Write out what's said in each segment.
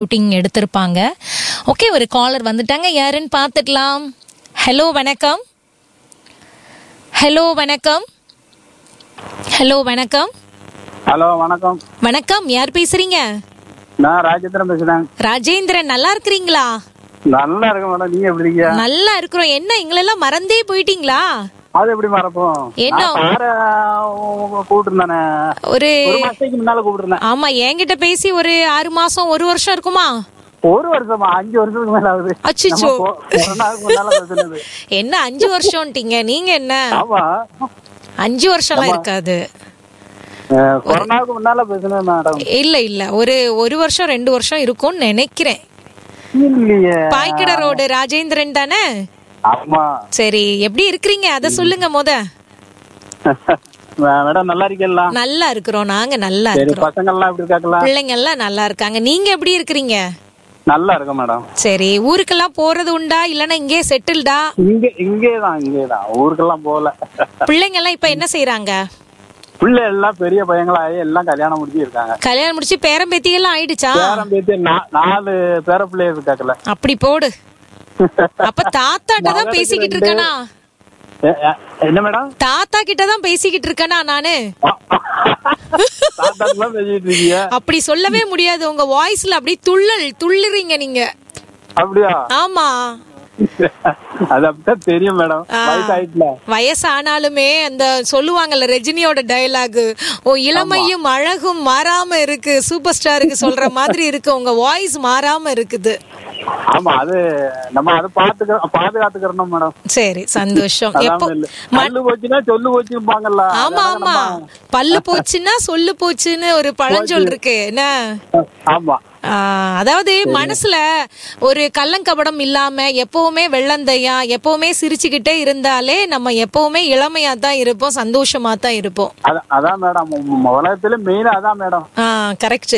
Shooting எடுத்திருப்பாங்க okay ஒரு collar வந்துட்டாங்க யாருன்னு பார்த்துடலாம் ஹலோ வணக்கம் ஹலோ வணக்கம் ஹலோ வணக்கம் ஹலோ வணக்கம் வணக்கம் யார் பேசுறீங்க நான் ராஜேந்திரன் பேசுறேன் ராஜேந்திரன் நல்லா இருக்கிறீங்களா நல்லா இருக்கேன் மேடம் நீங்க எப்படி இருக்கீங்க நல்லா இருக்கிறோம் என்ன எங்களெல்லாம் மறந்தே போயிட்டீங்களா அது எப்படி மறப்போம் என்ன? கூப்பிட்டுருந்தானே ஒரு ஒரு மாசத்துக்கு முன்னால கூப்பிட்டுருந்தேன் ஆமா என்கிட்ட பேசி ஒரு ஆறு மாசம் ஒரு வருஷம் இருக்குமா ஒரு வருஷமா அஞ்சு வருஷத்துக்கு மேல ஆகுது அச்சச்சோ. நம்ம கொ- கொரோனாவுக்கு முன்னால பேசுனது என்ன அஞ்சு வருஷம்ட்டீங்க நீங்க என்ன ஆமா அஞ்சு வருஷம்லாம் இருக்காது அஹ், கொரோனாவுக்கு முன்னால பேசுனது மேடம் இல்ல இல்ல ஒரு ஒரு வருஷம் ரெண்டு வருஷம் இருக்கும்னு நினைக்கிறேன் இல்லையே பாய்க்கடை ரோடு ராஜேந்திரன் தானே ஆமா சரி எப்படி இருக்கிறீங்க அத சொல்லுங்க முத மேடம் நல்லா இருக்கீங்களா நல்லா இருக்கிறோம் நாங்க நல்லா சரி இருக்கிறோம் பசங்க எல்லாம் எப்படி இருக்காங்களா பிள்ளைங்க எல்லாம் நல்லா இருக்காங்க நீங்க எப்படி இருக்கிறீங்க நல்லா இருக்கேன் மேடம் சரி ஊருக்கெல்லாம் போறது உண்டா இல்லன்னா இங்கே செட்டில்டா இங்க இங்கேதான் இங்கேதான் ஊருக்கெல்லாம் போகல பிள்ளைங்க எல்லாம் இப்ப என்ன செய்யறாங்க பிள்ளை எல்லாம் பெரிய பையங்களாகி எல்லாம் கல்யாணம் முடிச்சு இருக்காங்க கல்யாணம் முடிச்சு பேரம் பேத்தியெல்லாம் ஆயிடுச்சா பேரம் பேத்தி நா- நாலு பேர பிள்ளைய இருக்காக்கல அப்படி போடு அப்ப தாத்தாட்ட தான் பேசிக்கிட்டு இருக்கனா எ- எ- என்ன மேடம் தாத்தா கிட்ட தான் பேசிக்கிட்டு இருக்கனா நானு தாத்தாக்கெல்லாம் பேசிட்டு இருக்கீங்க அப்படி சொல்லவே முடியாது உங்க வாய்ஸ்ல அப்படி துள்ளல் துள்ளுறீங்க நீங்க அப்படியா ஆமா அது அப்படித்தான் தெரியும் மேடம் ஆ. வயசாயிட்டுல வயசானாலுமே அந்த சொல்லுவாங்கல்ல ரஜினியோட டயலாக் ஓ இளமையும் அழகும் மாறாம இருக்கு சூப்பர் ஸ்டாருக்கு சொல்ற மாதிரி இருக்கு உங்க வாய்ஸ் மாறாம இருக்குது ஆமா அது நம்ம அதை பாத்துக்க பாதுகாத்துக்கிறோம் மேடம் சரி சந்தோஷம் எப்போ அதான் இல்ல. பல்லு போச்சுன்னா சொல்லு போச்சுப்பாங்கல்ல ஆமா ஆமா பல்லு போச்சுன்னா சொல்லு போச்சுன்னு ஒரு பழஞ்சொல் இருக்கு என்ன ஆமா ஆ, அதாவது மனசுல ஒரு கள்ளங்கபடம் இல்லாம எப்பவுமே வெள்ளந்தையா எப்பவுமே சிரிச்சுக்கிட்டே இருந்தாலே நம்ம எப்பவுமே இளமையா தான் இருப்போம் சந்தோஷமா தான் இருப்போம் அதான் அதான் மேடம் ம- உலகத்துல மெயினா அதான் மேடம் ஆ கரெக்ட்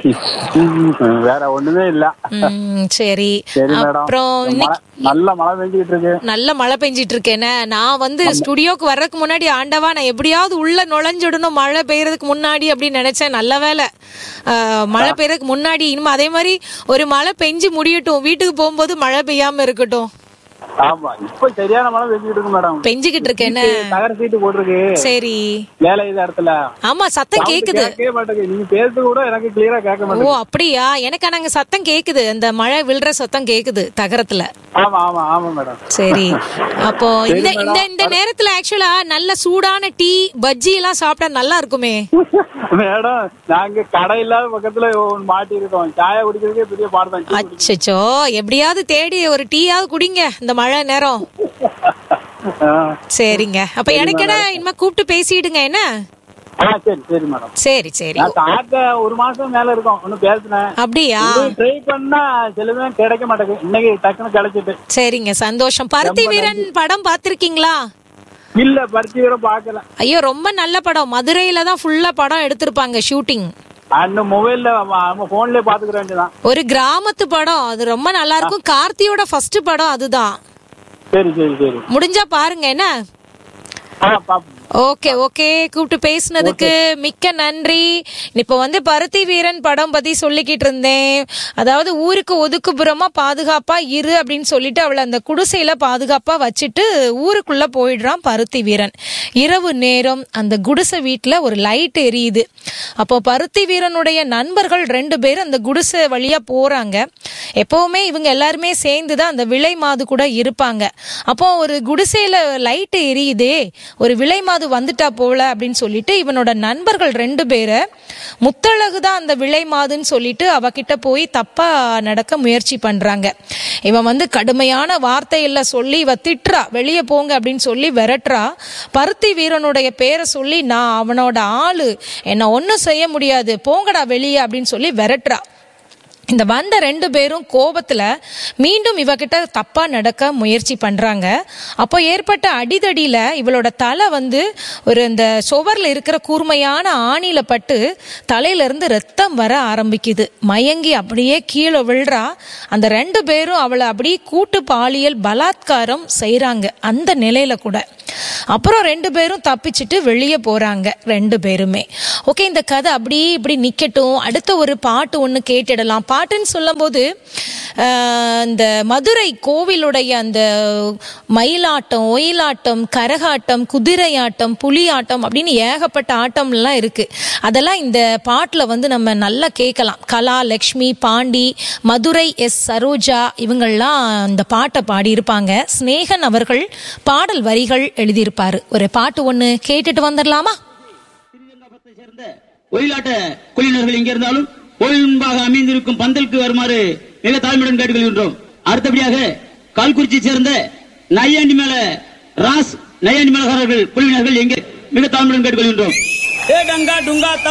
வேற ஒண்ணுமே இல்ல சரி சரி மேடம் அப்புறம் மழை- இன்னைக்கு நல்ல மழை பெஞ்சிட்டு இருக்கு நல்ல மழை பெஞ்சிட்டு இருக்கேனே நான் வந்து ஸ்டுடியோக்கு வர்றதுக்கு முன்னாடி ஆண்டவா நான் எப்படியாவது உள்ள நுழைஞ்சிடணும் மழை பெய்யறதுக்கு முன்னாடி அப்படின்னு நினைச்சேன் நல்ல வேலை ஆ, மழை பெய்யறதுக்கு முன்னாடி இனிமே அதே மாதிரி ஒரு மழை பெஞ்சு முடியட்டும் வீட்டுக்கு போகும்போது மழை பெய்யாம இருக்கட்டும் ஆமா இப்ப சரியான மழை பெஞ்சிட்டு இருக்கு மேடம் பெஞ்சுக்கிட்டு இருக்கேன்னு தகர சீட்டு போட்டிருக்கு சரி வேலை இது இடத்துல ஆமா சத்தம் கேக்குது கேட்கவே மாட்டேங்குது நீங்க பேசுறது கூட எனக்கு கிளியரா கேட்க ஓ மாட்டேங்குது அப்படியா எனக்கு நாங்க சத்தம் கேக்குது அந்த மழை விழுற சத்தம் கேக்குது தகரத்துல ஆமா ஆமா ஆமா மேடம் சரி அப்போ இந்த இந்த இந்த நேரத்துல ஆக்சுவலா நல்ல சூடான டீ பஜ்ஜி எல்லாம் சாப்பிட்டா நல்லா இருக்குமே மேடம் நாங்க கடை இல்லாத பக்கத்துல ஒண்ணு மாட்டி இருக்கோம் சாயா குடிக்கிறதுக்கே பெரிய பாடுதான் டீ குடிக்க. அச்சச்சோ எப்படியாவது தேடி ஒரு டீயாவது குடிங்க இந்த மழை நேரம் ஆ. சரிங்க அப்ப எனக்கென இனிமே கூப்பிட்டு பேசிடுங்க என்ன ஆ சரி சரி மேடம் சரி சரி நான் சாக்க ஒரு மாசம் மேல இருக்கும் ஒன்னும் பேசினேன் அப்படியா ட்ரை பண்ணா சிலவே கிடைக்க மாட்டேங்குது இன்னைக்கு டக்குன்னு கிடைச்சிட்டு சரிங்க சந்தோஷம் பருத்தி வீரன் படம் பார்த்திருக்கீங்களா இல்ல பரிச்சு வர பாக்கல ஐயோ ரொம்ப நல்ல படம் மதுரையில தான் ஃபுல்லா படம் எடுத்திருப்பாங்க ஷூட்டிங் அந்த மொபைல்ல போன்லயே பாத்துக்கிற வேண்டியதான் ஒரு கிராமத்து படம் அது ரொம்ப நல்லா இருக்கும் கார்த்தியோட ஃபர்ஸ்ட் படம் அதுதான் சரி சரி சரி முடிஞ்சா பாருங்க என்ன ஆ பாப்போம் ஓகே ஓகே கூப்பிட்டு பேசுனதுக்கு மிக்க நன்றி இப்போ வந்து பருத்தி வீரன் படம் பத்தி சொல்லிக்கிட்டு இருந்தேன் அதாவது ஊருக்கு ஒதுக்குப்புறமா பாதுகாப்பா இரு அப்படின்னு சொல்லிட்டு அவளை அந்த குடிசையில பாதுகாப்பா வச்சுட்டு ஊருக்குள்ள போயிடுறான் பருத்தி வீரன் இரவு நேரம் அந்த குடிசை வீட்டுல ஒரு லைட் எரியுது அப்போ பருத்தி வீரனுடைய நண்பர்கள் ரெண்டு பேரும் அந்த குடிசை வழியா போறாங்க எப்பவுமே இவங்க எல்லாருமே சேர்ந்து தான் அந்த விலை மாது கூட இருப்பாங்க அப்போ ஒரு குடிசையில லைட் எரியுதே ஒரு விலை மாது வந்துட்டா போல அப்படின்னு சொல்லிட்டு இவனோட நண்பர்கள் ரெண்டு பேரை முத்தழகு தான் அந்த விலை மாதுன்னு சொல்லிட்டு அவகிட்ட போய் தப்பா நடக்க முயற்சி பண்றாங்க இவன் வந்து கடுமையான வார்த்தையில சொல்லி இவ திட்டுறா வெளியே போங்க அப்படின்னு சொல்லி விரட்டுறா பருத்தி வீரனுடைய பேரை சொல்லி நான் அவனோட ஆளு என்ன ஒன்றும் செய்ய முடியாது போங்கடா வெளியே அப்படின்னு சொல்லி விரட்டுறா இந்த வந்த ரெண்டு பேரும் கோபத்துல மீண்டும் இவகிட்ட தப்பா நடக்க முயற்சி பண்றாங்க அப்போ ஏற்பட்ட அடிதடியில இவளோட தலை வந்து ஒரு இந்த சுவர்ல இருக்கிற கூர்மையான ஆணில பட்டு தலையில இருந்து ரத்தம் வர ஆரம்பிக்குது மயங்கி அப்படியே கீழே விழுறா அந்த ரெண்டு பேரும் அவளை அப்படியே கூட்டு பாலியல் பலாத்காரம் செய்றாங்க அந்த நிலையில கூட அப்புறம் ரெண்டு பேரும் தப்பிச்சுட்டு வெளியே போறாங்க ரெண்டு பேருமே ஓகே இந்த கதை அப்படியே இப்படி நிக்கட்டும் அடுத்த ஒரு பாட்டு ஒன்று கேட்டுடலாம் பாட்டுன்னு சொல்லும்போது ஆஹ், இந்த மதுரை கோவிலுடைய அந்த மயிலாட்டம் ஒயிலாட்டம் கரகாட்டம் குதிரையாட்டம் புலியாட்டம் அப்படின்னு ஏகப்பட்ட ஆட்டம்லாம் இருக்கு அதெல்லாம் இந்த பாட்டில் வந்து நம்ம நல்லா கேட்கலாம் கலா லக்ஷ்மி பாண்டி மதுரை எஸ் சரோஜா இவங்கள்லாம் இந்த பாட்டை பாடியிருப்பாங்க ஸ்னேகன் அவர்கள் பாடல் வரிகள் எழுதியிருப்பாரு ஒரு பாட்டு ஒன்று கேட்டுட்டு வந்துடலாமா ஸ்ரீரங்கபுரத்தை சேர்ந்த ஒயிலாட்ட குழுவினர்கள் இங்கே இருந்தாலும் கோயில் முன்பாக அமைந்திருக்கும் பந்தலுக்கு வருமாறு மிக தாழ்மையுடன் கேட்டுக்கொள்கின்றோம் அடுத்தபடியாக கால்குறிச்சி சேர்ந்த நையாண்டி மேல ராஸ் நையாண்டி மேலகாரர்கள் குழுவினர்கள் எங்கே மிக தாழ்மையுடன் கேட்டுக்கொள்கின்றோம் ஏ கங்கா டுங்கா